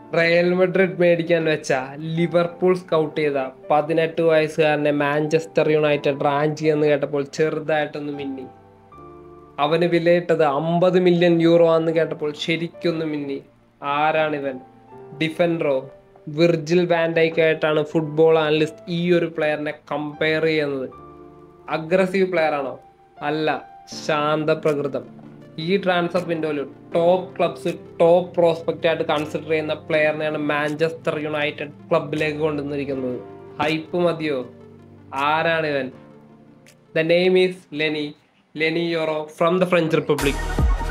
Real Madrid മേടിക്കാൻ വെച്ച Liverpool scout ചെയ്ത പതിനെട്ട് വയസ്സുകാരനെ മാഞ്ചസ്റ്റർ യുണൈറ്റഡ് റാഞ്ചി എന്ന് കേട്ടപ്പോൾ ചെറുതായിട്ടൊന്ന് മിന്നി അവന് വിലയിട്ടത് അമ്പത് മില്യൺ യൂറോ ആണെന്ന് കേട്ടപ്പോൾ ശരിക്കൊന്ന് മിന്നി ആരാണിവൻ ഡിഫൻഡറോ വിർജിൽ വാൻഡൈക്കായിട്ടാണ് ഫുട്ബോൾ അനലിസ്റ്റ് ഈ ഒരു പ്ലെയറിനെ കമ്പയർ ചെയ്യുന്നത് അഗ്രസീവ് പ്ലെയർ ആണോ അല്ല ശാന്തപ്രകൃതം ഈ ട്രാൻസ്ഫർ വിൻഡോയിൽ ടോപ്പ് ക്ലബ്സ് ടോപ്പ് പ്രോസ്പെക്റ്റ് ആയിട്ട് കൺസിഡർ ചെയ്യുന്ന പ്ലെയറിനെയാണ് മാഞ്ചസ്റ്റർ യുണൈറ്റഡ് ക്ലബിലേക്ക് കൊണ്ടുവന്നിരിക്കുന്നത് ഹൈപ്പ് മതിയോ ആരാണ് ഇവൻ the name is Leny Leny Yoro from the French republic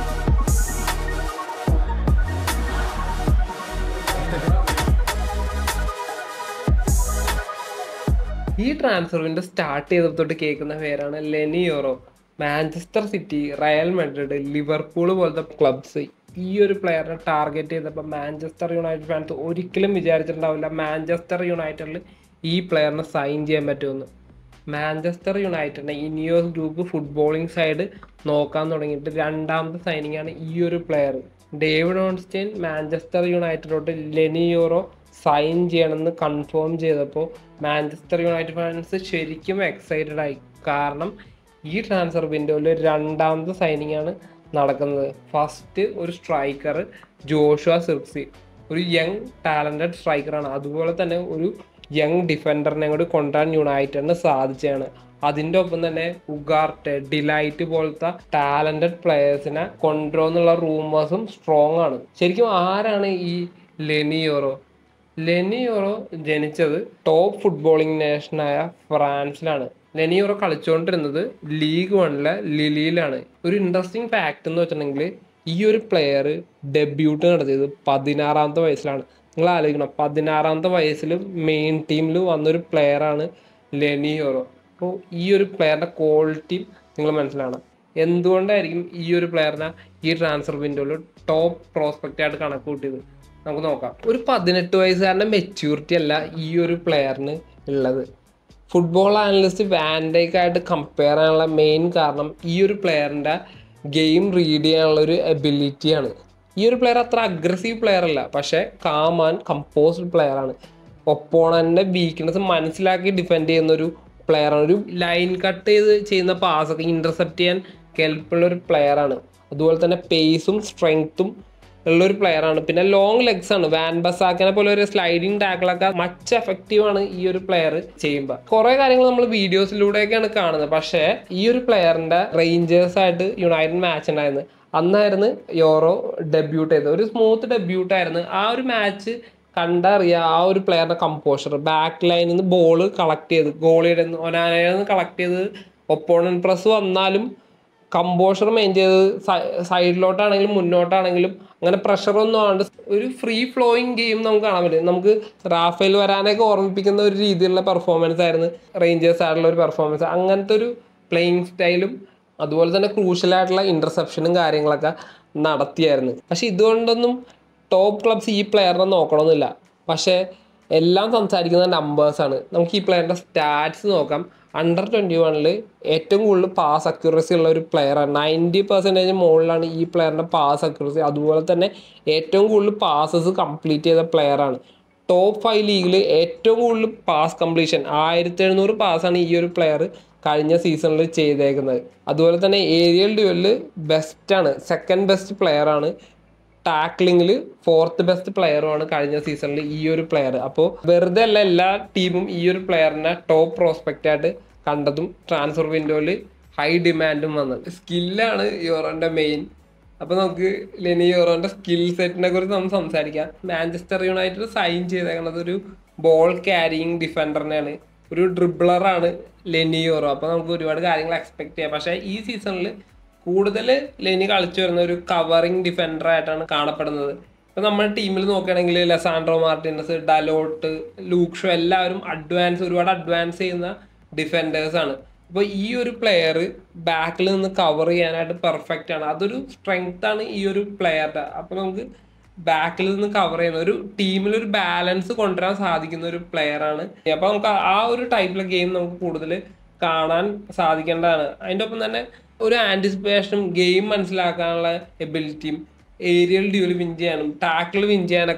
ഈ ട്രാൻസ്ഫർ വിൻഡോ സ്റ്റാർട്ട് ചെയ്തപ്പോൾ തൊട്ട് കേൾക്കുന്ന പേരാണ് Leny Yoro Manchester City Real Madrid Liverpool പോലത്തെ ക്ലബ്സ് ഈ ഒരു പ്ലെയറിനെ ടാർഗറ്റ് ചെയ്തപ്പോൾ മാഞ്ചസ്റ്റർ യുണൈറ്റഡ് ഫാൻസ് ഒരിക്കലും വിചാരിച്ചിട്ടുണ്ടാവില്ല മാഞ്ചസ്റ്റർ യുണൈറ്റഡിൽ ഈ പ്ലെയറിനെ സൈൻ ചെയ്യാൻ പറ്റുമെന്ന് മാഞ്ചസ്റ്റർ യുണൈറ്റഡിനെ ഇനിയോസ് ഗ്രൂപ്പ് ഫുട്ബോളിംഗ് സൈഡ് നോക്കാൻ തുടങ്ങിയിട്ട് രണ്ടാമത്തെ സൈനിങ് ആണ് ഈ ഒരു പ്ലെയർ ഡേവിഡ് ഓൺസ്റ്റൈൻ മാഞ്ചസ്റ്റർ യുണൈറ്റഡിലോട്ട് ലെനിയോറോ സൈൻ ചെയ്യണമെന്ന് കൺഫേം ചെയ്തപ്പോൾ മാഞ്ചസ്റ്റർ യുണൈറ്റഡ് ഫാൻസ് ശരിക്കും എക്സൈറ്റഡ് ആയി കാരണം ഈ ട്രാൻസ്ഫർ വിൻഡോയിൽ രണ്ടാമത്തെ സൈനിങ് ആണ് നടക്കുന്നത് ഫസ്റ്റ് ഒരു സ്ട്രൈക്കർ ജോഷുവ സിർക്സി ഒരു യങ് ടാലൻറ്റഡ് സ്ട്രൈക്കറാണ് അതുപോലെ തന്നെ ഒരു യങ് ഡിഫൻഡറിനെ കൂടി കൊണ്ടുവരാൻ യുണൈറ്റഡിന് സാധിച്ചതാണ് അതിൻ്റെ ഒപ്പം തന്നെ ഉഗാർട്ട് ഡിലൈറ്റ് പോലത്തെ ടാലൻറ്റഡ് പ്ലെയേഴ്സിനെ കൊണ്ടുവരുന്നുള്ള റൂമേഴ്സും സ്ട്രോങ് ആണ് ശരിക്കും ആരാണ് ഈ ലെനിയോറോ ലെനിയോറോ ജനിച്ചത് ടോപ്പ് ഫുട്ബോളിംഗ് നേഷനായ ഫ്രാൻസിലാണ് ലെനിയോറോ കളിച്ചുകൊണ്ടിരുന്നത് ലീഗ് വണ്ണിലെ ലിലിയിലാണ് ഒരു ഇൻട്രസ്റ്റിംഗ് ഫാക്ട് എന്ന് വെച്ചിട്ടുണ്ടെങ്കിൽ ഈ ഒരു പ്ലെയർ ഡെബ്യൂട്ട് നടത്തിയത് പതിനാറാമത്തെ വയസ്സിലാണ് നിങ്ങൾ ആലോചിക്കണം പതിനാറാമത്തെ വയസ്സിൽ മെയിൻ ടീമിൽ വന്നൊരു പ്ലെയറാണ് ലെനിയോറോ അപ്പോൾ ഈ ഒരു പ്ലെയറിൻ്റെ ക്വാളിറ്റി നിങ്ങൾ മനസ്സിലാണ് എന്തുകൊണ്ടായിരിക്കും ഈ ഒരു പ്ലെയറിനെ ഈ ട്രാൻസ്ഫർ വിൻഡോയിൽ ടോപ്പ് പ്രോസ്പെക്റ്റ് ആയിട്ട് കണക്ക് കൂട്ടിയത് നമുക്ക് നോക്കാം ഒരു പതിനെട്ട് വയസ്സുകാരൻ്റെ മെച്യൂരിറ്റി അല്ല ഈ ഒരു പ്ലെയറിന് ഉള്ളത് ഫുട്ബോൾ ആനലിസ്റ്റ് വാൻഡേക്കായിട്ട് കമ്പയർ ചെയ്യാനുള്ള മെയിൻ കാരണം ഈ ഒരു പ്ലെയറിൻ്റെ ഗെയിം റീഡ് ചെയ്യാനുള്ള ഒരു എബിലിറ്റിയാണ് ഈ ഒരു പ്ലെയർ അത്ര അഗ്രസീവ് പ്ലെയർ അല്ല പക്ഷേ കാം ആൻഡ് കമ്പോസ്ഡ് പ്ലെയർ ആണ് ഒപ്പോണൻ്റെ വീക്ക്നെസ് മനസ്സിലാക്കി ഡിഫെൻഡ് ചെയ്യുന്ന ഒരു പ്ലെയറാണ് ഒരു ലൈൻ കട്ട് ചെയ്ത് ചെയ്യുന്ന പാസൊക്കെ ഇൻ്റർസെപ്റ്റ് ചെയ്യാൻ കെൽപ്പുള്ള ഒരു പ്ലെയറാണ് അതുപോലെ തന്നെ പേസും സ്ട്രെങ്ത്തും ഉള്ളൊരു പ്ലെയറാണ് പിന്നെ ലോങ് ലെഗ്സ് ആണ് വാൻ ബസാക്കിനെ പോലെ ഒരു സ്ലൈഡിങ് ടാക്കിളൊക്കെ മച്ച് എഫക്റ്റീവ് ആണ് ഈ ഒരു പ്ലെയർ ചെയ്യുമ്പോൾ കുറെ കാര്യങ്ങൾ നമ്മൾ വീഡിയോസിലൂടെയൊക്കെയാണ് കാണുന്നത് പക്ഷേ ഈ ഒരു പ്ലെയറിന്റെ റേഞ്ചേഴ്സ് ആയിട്ട് യുണൈറ്റഡ് മാച്ച് ഉണ്ടായിരുന്നു അന്നായിരുന്നു യോറോ ഡെബ്യൂട്ട് ചെയ്തത് ഒരു സ്മൂത്ത് ഡെബ്യൂട്ട് ആയിരുന്നു ആ ഒരു മാച്ച് കണ്ടറിയാം ആ ഒരു പ്ലെയറിന്റെ കമ്പോഷർ ബാക്ക് ലൈനിൽ നിന്ന് ബോൾ കളക്ട് ചെയ്ത് ഗോളിയുടെ ഒനാനയിൽ നിന്ന് കളക്ട് ചെയ്ത് ഒപ്പോണന്റ് പ്രസ് വന്നാലും കമ്പോഷർ മെയിൻ ചെയ്ത് സൈഡിലോട്ടാണെങ്കിലും മുന്നോട്ടാണെങ്കിലും അങ്ങനെ പ്രഷറൊന്നും ആണ്ട് ഒരു ഫ്രീ ഫ്ലോയിങ് ഗെയിം നമുക്ക് കാണാൻ പറ്റും നമുക്ക് റാഫേൽ വരാനൊക്കെ ഓർമ്മിപ്പിക്കുന്ന ഒരു രീതിയിലുള്ള പെർഫോമൻസ് ആയിരുന്നു റേഞ്ചേഴ്സ് ആയിട്ടുള്ള ഒരു പെർഫോമൻസ് അങ്ങനത്തെ ഒരു പ്ലേയിങ് സ്റ്റൈലും അതുപോലെ തന്നെ ക്രൂഷ്യലായിട്ടുള്ള ഇന്റർസെപ്ഷനും കാര്യങ്ങളൊക്കെ നടത്തിയായിരുന്നു പക്ഷെ ഇതുകൊണ്ടൊന്നും ടോപ്പ് ക്ലബ്സ് ഈ പ്ലെയറിനെ നോക്കണമെന്നില്ല പക്ഷേ എല്ലാം സംസാരിക്കുന്ന നമ്പേഴ്സാണ് നമുക്ക് ഈ പ്ലെയറിൻ്റെ സ്റ്റാറ്റ്സ് നോക്കാം അണ്ടർ ട്വൻറ്റി വണ്ണിൽ ഏറ്റവും കൂടുതൽ പാസ് അക്യൂറസി ഉള്ള ഒരു പ്ലെയറാണ് നയൻറ്റി പെർസെൻറ്റേജ് മുകളിലാണ് ഈ പ്ലെയറിൻ്റെ പാസ് അക്യൂറസി അതുപോലെ തന്നെ ഏറ്റവും കൂടുതൽ പാസസ് കംപ്ലീറ്റ് ചെയ്ത പ്ലെയറാണ് ടോപ്പ് ഫൈവ് ലീഗിൽ ഏറ്റവും കൂടുതൽ പാസ് കംപ്ലീഷൻ ആയിരത്തി എഴുന്നൂറ് പാസ്സാണ് ഈ ഒരു പ്ലെയർ കഴിഞ്ഞ സീസണിൽ ചെയ്തേക്കുന്നത് അതുപോലെ തന്നെ ഏരിയൽ ഡ്യുവലിൽ ബെസ്റ്റാണ് സെക്കൻഡ് ബെസ്റ്റ് പ്ലെയറാണ് ടാക്ലിങ്ങിൽ ഫോർത്ത് ബെസ്റ്റ് പ്ലെയറുമാണ് കഴിഞ്ഞ സീസണിൽ ഈ ഒരു പ്ലെയർ അപ്പോൾ വെറുതെ അല്ല എല്ലാ ടീമും ഈ ഒരു പ്ലെയറിനെ ടോപ്പ് പ്രോസ്പെക്റ്റ് ആയിട്ട് കണ്ടതും ട്രാൻസ്ഫർ വിൻഡോയിൽ ഹൈ ഡിമാൻഡും വന്നത് സ്കില്ലാണ് യോറോന്റെ മെയിൻ അപ്പൊ നമുക്ക് ലെനി യോറോന്റെ സ്കിൽ സെറ്റിനെ കുറിച്ച് നമുക്ക് സംസാരിക്കാം മാഞ്ചസ്റ്റർ യുണൈറ്റഡ് സൈൻ ചെയ്തേക്കുന്നത് ഒരു ബോൾ ക്യാരിയിങ് ഡിഫൻഡറിനെയാണ് ഒരു ഡ്രിബ്ലറാണ് ലെനി യോറോ അപ്പൊ നമുക്ക് ഒരുപാട് കാര്യങ്ങൾ എക്സ്പെക്ട് ചെയ്യാം പക്ഷേ ഈ സീസണിൽ കൂടുതൽ ലെനി കളിച്ചു വരുന്ന ഒരു കവറിങ് ഡിഫൻഡർ ആയിട്ടാണ് കാണപ്പെടുന്നത് ഇപ്പൊ നമ്മുടെ ടീമിൽ നോക്കുകയാണെങ്കിൽ ലെസാൻഡ്രോ മാർട്ടിനസ് ഡലോട്ട് ലൂക്ഷോ എല്ലാവരും അഡ്വാൻസ് ഒരുപാട് അഡ്വാൻസ് ചെയ്യുന്ന ഡിഫൻഡേഴ്സ് ആണ് അപ്പോൾ ഈ ഒരു പ്ലെയർ ബാക്കിൽ നിന്ന് കവർ ചെയ്യാനായിട്ട് പെർഫെക്റ്റ് ആണ് അതൊരു സ്ട്രെങ്ത് ആണ് ഈ ഒരു പ്ലെയറുടെ അപ്പോൾ നമുക്ക് ബാക്കിൽ നിന്ന് കവർ ചെയ്യുന്ന ഒരു ടീമിൽ ഒരു ബാലൻസ് കൊണ്ടുവരാൻ സാധിക്കുന്ന ഒരു പ്ലെയർ ആണ് അപ്പോൾ നമുക്ക് ആ ഒരു ടൈപ്പിലെ ഗെയിം നമുക്ക് കൂടുതൽ കാണാൻ സാധിക്കേണ്ടതാണ് അതിൻ്റെ ഒപ്പം തന്നെ ഒരു ആൻറ്റിസിപ്പേഷനും ഗെയിം മനസ്സിലാക്കാനുള്ള എബിലിറ്റിയും ഏരിയൽ ഡ്യൂല് വിൻ ചെയ്യാനും ടാക്കിൾ വിൻ ചെയ്യാനൊക്കെ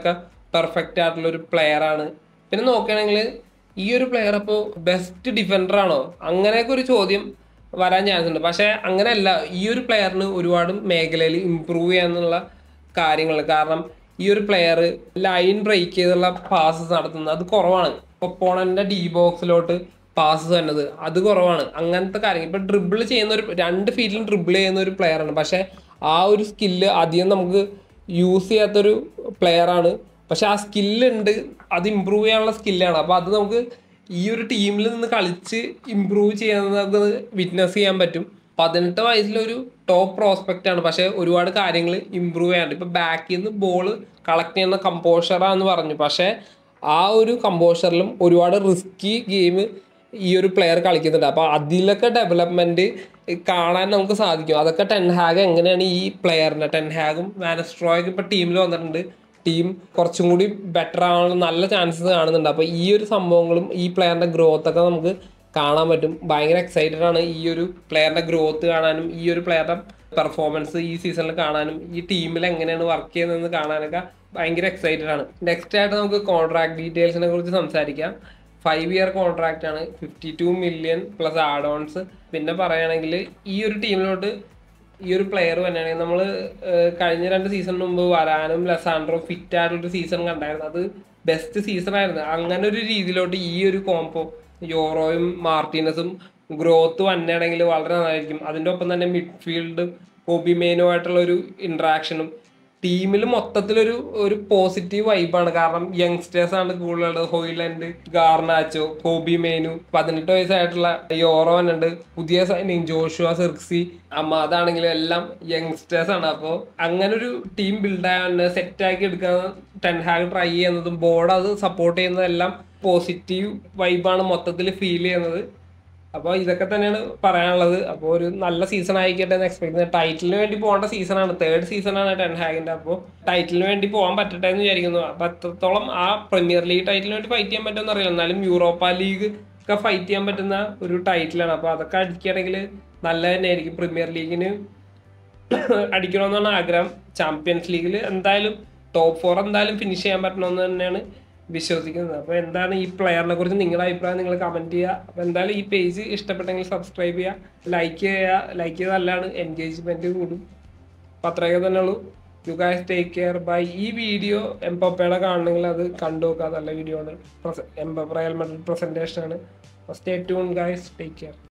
പെർഫെക്റ്റ് ആയിട്ടുള്ള ഒരു പ്ലെയർ ആണ് പിന്നെ നോക്കുകയാണെങ്കിൽ ഈ ഒരു പ്ലെയർ അപ്പോൾ ബെസ്റ്റ് ഡിഫൻഡർ ആണോ അങ്ങനെയൊക്കെ ഒരു ചോദ്യം വരാൻ ചാൻസ് ഉണ്ട് പക്ഷേ അങ്ങനെയല്ല ഈ ഒരു പ്ലെയറിന് ഒരുപാട് മേഖലയിൽ ഇമ്പ്രൂവ് ചെയ്യാന്നുള്ള കാര്യങ്ങൾ കാരണം ഈ ഒരു പ്ലെയർ ലൈൻ ബ്രേക്ക് ചെയ്തുള്ള പാസസ് നടത്തുന്നത് അത് കുറവാണ് ഒപ്പോണന്റെ ഡി ബോക്സിലോട്ട് പാസ് തന്നത് അത് കുറവാണ് അങ്ങനത്തെ കാര്യങ്ങൾ ഇപ്പൊ ഡ്രിബിൾ ചെയ്യുന്ന ഒരു രണ്ട് ഫീറ്റിലും ഡ്രിബിൾ ചെയ്യുന്ന ഒരു player ആണ് പക്ഷെ ആ ഒരു സ്കില്ല് അധികം നമുക്ക് യൂസ് ചെയ്യാത്തൊരു player ആണ് പക്ഷെ ആ സ്കില്ല് ഉണ്ട് അത് ഇമ്പ്രൂവ് ചെയ്യാനുള്ള സ്കില്ലാണ് അപ്പൊ അത് നമുക്ക് ഈ ഒരു ടീമിൽ നിന്ന് കളിച്ച് ഇമ്പ്രൂവ് ചെയ്യുന്നത് നമുക്ക് വിറ്റ്നസ് ചെയ്യാൻ പറ്റും പതിനെട്ട് വയസ്സിലൊരു ടോപ്പ് പ്രോസ്പെക്റ്റ് ആണ് പക്ഷെ ഒരുപാട് കാര്യങ്ങൾ ഇമ്പ്രൂവ് ചെയ്യാനുണ്ട് ഇപ്പൊ ബാക്കിൽ നിന്ന് ബോൾ കളക്ട് ചെയ്യുന്ന കമ്പോഷറാന്ന് പറഞ്ഞു പക്ഷെ ആ ഒരു കമ്പോഷറിലും ഒരുപാട് റിസ്കി ഗെയിം ഈ ഒരു പ്ലെയർ കളിക്കുന്നുണ്ട് അപ്പോൾ അതിലൊക്കെ ഡെവലപ്മെന്റ് കാണാൻ നമുക്ക് സാധിക്കും അതൊക്കെ ടെൻഹാഗ് എങ്ങനെയാണ് ഈ പ്ലെയറിനെ ടെൻഹാഗും വാനസ്ട്രോയൊക്കെ ഇപ്പോൾ ടീമിൽ വന്നിട്ടുണ്ട് ടീം കുറച്ചും കൂടി ബെറ്റർ ആവാനുള്ള നല്ല ചാൻസസ് കാണുന്നുണ്ട് അപ്പോൾ ഈ ഒരു സംഭവങ്ങളും ഈ പ്ലെയറിന്റെ ഗ്രോത്ത് ഒക്കെ നമുക്ക് കാണാൻ പറ്റും ഭയങ്കര എക്സൈറ്റഡ് ആണ് ഈ ഒരു പ്ലെയറിന്റെ ഗ്രോത്ത് കാണാനും ഈ ഒരു പ്ലെയറുടെ പെർഫോമൻസ് ഈ സീസണിൽ കാണാനും ഈ ടീമിൽ എങ്ങനെയാണ് വർക്ക് ചെയ്യുന്നതെന്ന് കാണാനൊക്കെ ഭയങ്കര എക്സൈറ്റഡ് ആണ് നെക്സ്റ്റ് ആയിട്ട് നമുക്ക് കോൺട്രാക്ട് ഡീറ്റെയിൽസിനെ കുറിച്ച് സംസാരിക്കാം ഫൈവ് ഇയർ കോൺട്രാക്റ്റ് ആണ് fifty two million plus add ons പിന്നെ പറയുകയാണെങ്കിൽ ഈ ഒരു ടീമിലോട്ട് ഈ ഒരു പ്ലെയർ തന്നെയാണെങ്കിൽ നമ്മൾ കഴിഞ്ഞ രണ്ട് സീസൺ മുമ്പ് വരാനും ലസാൻഡ്രോ ഫിറ്റ് ആയിട്ടുള്ളൊരു സീസൺ കണ്ടായിരുന്നു അത് ബെസ്റ്റ് സീസൺ ആയിരുന്നു അങ്ങനെ ഒരു രീതിയിലോട്ട് ഈ ഒരു കോംബോ യോറോയും മാർട്ടീനസും ഗ്രോത്ത് വന്നെയാണെങ്കിൽ വളരെ നന്നായിരിക്കും അതിൻ്റെ ഒപ്പം തന്നെ മിഡ്ഫീൽഡ് കോബിമേനോ ആയിട്ടുള്ള ഒരു ഇൻട്രാക്ഷനും ടീമിൽ മൊത്തത്തിലൊരു ഒരു പോസിറ്റീവ് വൈബാണ് കാരണം യങ്സ്റ്റേഴ്സ് ആണ് കൂടുതലുള്ളത് ഹോയിലൻഡ് ഗാർനാച്ചോ കോബി മേനു പതിനെട്ട് വയസ്സായിട്ടുള്ള യോറോൻ ഉണ്ട് പുതിയ സൈനിങ് ജോഷുവ സിർക്സി അമ്മ അതാണെങ്കിലും എല്ലാം യങ്സ്റ്റേഴ്സ് ആണ് അപ്പോൾ അങ്ങനെ ഒരു ടീം ബിൽഡ് സെറ്റ് ആക്കി എടുക്കാൻ ടെൻഹാഗ് ട്രൈ ചെയ്യുന്നതും ബോർഡ് അത് സപ്പോർട്ട് ചെയ്യുന്നതെല്ലാം പോസിറ്റീവ് വൈബാണ് മൊത്തത്തിൽ ഫീൽ ചെയ്യുന്നത് അപ്പോൾ ഇതൊക്കെ തന്നെയാണ് പറയാനുള്ളത് അപ്പോൾ ഒരു നല്ല സീസൺ ആയിക്കട്ടെ എന്ന് എക്സ്പെക്ട് ചെയ്യുന്നത് ടൈറ്റിലിന് വേണ്ടി പോകേണ്ട സീസണാണ് തേർഡ് സീസണാണ് ടെൻ ഹാഗിന്റെ അപ്പോൾ ടൈറ്റിലിന് വേണ്ടി പോകാൻ പറ്റട്ടെ എന്ന് വിചാരിക്കുന്നു അപ്പോൾ അത്രത്തോളം ആ പ്രീമിയർ ലീഗ് ടൈറ്റിലിന് വേണ്ടി ഫൈറ്റ് ചെയ്യാൻ പറ്റുമെന്ന് അറിയില്ല എന്നാലും യൂറോപ്പ ലീഗ് ഒക്കെ ഫൈറ്റ് ചെയ്യാൻ പറ്റുന്ന ഒരു ടൈറ്റിലാണ് അപ്പോൾ അതൊക്കെ അടിക്കുകയാണെങ്കിൽ നല്ല തന്നെയായിരിക്കും പ്രീമിയർ ലീഗിന് അടിക്കണമെന്നാണ് ആഗ്രഹം ചാമ്പ്യൻസ് ലീഗിൽ എന്തായാലും ടോപ്പ് ഫോർ എന്തായാലും ഫിനിഷ് ചെയ്യാൻ പറ്റണമെന്ന് തന്നെയാണ് വിശ്വസിക്കുന്നത് അപ്പോൾ എന്താണ് ഈ പ്ലെയറിനെ കുറിച്ച് നിങ്ങളുടെ അഭിപ്രായം നിങ്ങൾ കമൻറ്റ് ചെയ്യുക അപ്പോൾ എന്തായാലും ഈ പേജ് ഇഷ്ടപ്പെട്ടെങ്കിൽ സബ്സ്ക്രൈബ് ചെയ്യുക ലൈക്ക് ചെയ്യുക ലൈക്ക് ചെയ്ത് നല്ലതാണ് എൻഗേജ്മെൻറ്റ് കൂടും അപ്പോൾ അത്രയൊക്കെ തന്നെ ഉള്ളൂ you guys take care bye ഈ വീഡിയോ എംപപ്പയുടെ കാണണമെങ്കിൽ അത് കണ്ടു നോക്കുക നല്ല വീഡിയോ ആണ് എംപപ്പ റയൽ മെഡൽ പ്രസൻറ്റേഷൻ ആണ് stay tune guys take care